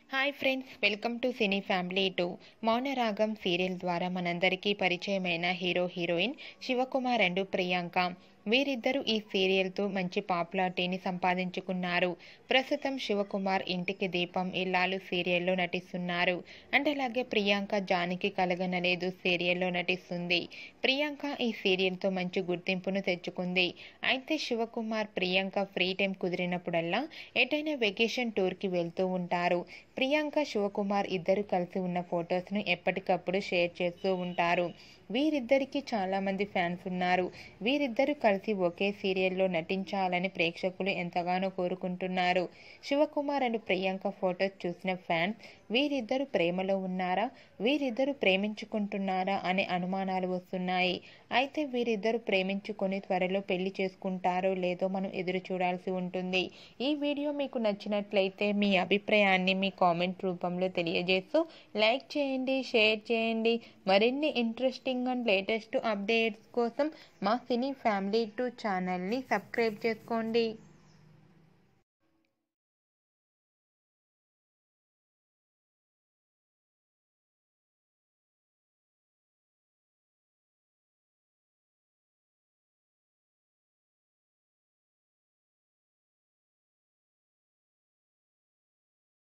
hi friends welcome to cine family two Mounaragam serial ద్వారా మనందరికీ పరిచయమైన hero heroine Shivakumar and Priyanka వీరిద్దరూ ఈ సీరియల్తో మంచి పాపులారిటీని సంపాదించుకున్నారు ప్రస్తుతం శివకుమార్ ఇంటికి దీపం ఇల్లాలు సీరియల్లో నటిస్తున్నారు అండ్ అలాగే ప్రియాంక జానికి కలగనలేదు సీరియల్లో నటిస్తుంది ప్రియాంక ఈ సీరియల్తో మంచి గుర్తింపును తెచ్చుకుంది అయితే శివకుమార్ ప్రియాంక ఫ్రీ టైం కుదిరినప్పుడల్లా ఎటైనా వెకేషన్ టూర్కి వెళ్తూ ఉంటారు ప్రియాంక శివకుమార్ ఇద్దరు కలిసి ఉన్న ఫొటోస్ను ఎప్పటికప్పుడు షేర్ చేస్తూ ఉంటారు వీరిద్దరికీ చాలామంది ఫ్యాన్స్ ఉన్నారు వీరిద్దరూ కలిసి ఒకే సీరియల్లో నటించాలని ప్రేక్షకులు ఎంతగానో కోరుకుంటున్నారు శివకుమార్ అండ్ ప్రియాంక ఫొటోస్ చూసిన ఫ్యాన్స్ వీరిద్దరు ప్రేమలో ఉన్నారా వీరిద్దరు ప్రేమించుకుంటున్నారా అనే అనుమానాలు వస్తున్నాయి అయితే వీరిద్దరు ప్రేమించుకొని త్వరలో పెళ్లి చేసుకుంటారో లేదో మనం ఎదురు చూడాల్సి ఉంటుంది ఈ వీడియో మీకు నచ్చినట్లయితే మీ అభిప్రాయాన్ని మీ కామెంట్ రూపంలో తెలియజేస్తూ లైక్ చేయండి షేర్ చేయండి మరిన్ని ఇంట్రెస్టింగ్ అండ్ లేటెస్ట్ అప్డేట్స్ కోసం మా సినీ ఫ్యామిలీ టూ ఛానల్ని సబ్స్క్రైబ్ చేసుకోండి